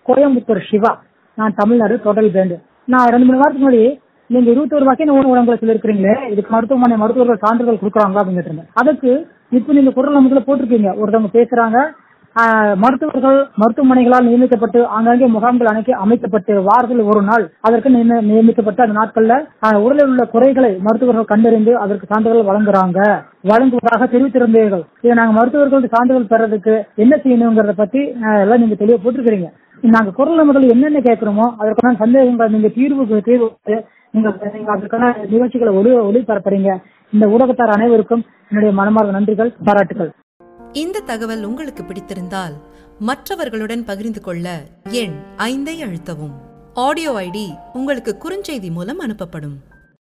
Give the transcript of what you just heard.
கோயம்புத்தூர் சிவா நான் Tamil Nadu total pant நான் ரெண்டு மூணு வாரத்துக்கு முன்னாடி நீங்க இருபத்தோரு வகையான உணவு உணவுகளை சொல்லியிருக்கிறீங்களே இதுக்கு மருத்துவமனை மருத்துவர்கள் சான்றிதழ் கொடுக்குறாங்களா அப்படின்னு கேட்டிருந்தேன் அதுக்கு இப்ப நீங்க குரல் நமக்குள்ள போட்டிருக்கீங்க ஒருத்தவங்க பேசுறாங்க ஆஹ், மருத்துவர்கள் மருத்துவமனைகளால் நியமிக்கப்பட்டு ஆங்காங்கே முகாம்கள் அணைக்க அமைக்கப்பட்டு வாரத்தில் ஒரு நாள் அதற்கு நியமி- நியமிக்கப்பட்ட அந்த நாட்கள்ல ஆஹ், உடலில் உள்ள குறைகளை மருத்துவர்கள் கண்டறிந்து அதற்கு சான்றிதழ் வழங்குறாங்க வழங்குவதாக தெரிவித்திருந்தீர்கள் இதை நாங்க மருத்துவர்கள் சான்றிதழ் பெறதுக்கு என்ன செய்யணுங்கிறத பத்தி ஆஹ், எல்லாம் நீங்க தெளிவா போட்டிருக்கிறீங்க நாங்க குரல் நமகள் என்னென்ன கேட்கிறோமோ அதற்கான சந்தேகங்கள் நீங்க தீர்வுக்கு தீர்வு கொடுத்து, நீங்க நீங்க அதற்கான நிகழ்ச்சிகளை ஒளி ஒளிபரப்புறீங்க இந்த ஊடகத்தார் அனைவருக்கும் என்னுடைய மனமார்ந்த நன்றிகள் பாராட்டுகள் இந்த தகவல் உங்களுக்கு பிடித்திருந்தால் மற்றவர்களுடன் பகிர்ந்து கொள்ள எண் ஐந்தை அழுத்தவும் ஆடியோ ஐடி உங்களுக்கு குறுஞ்செய்தி மூலம் அனுப்பப்படும்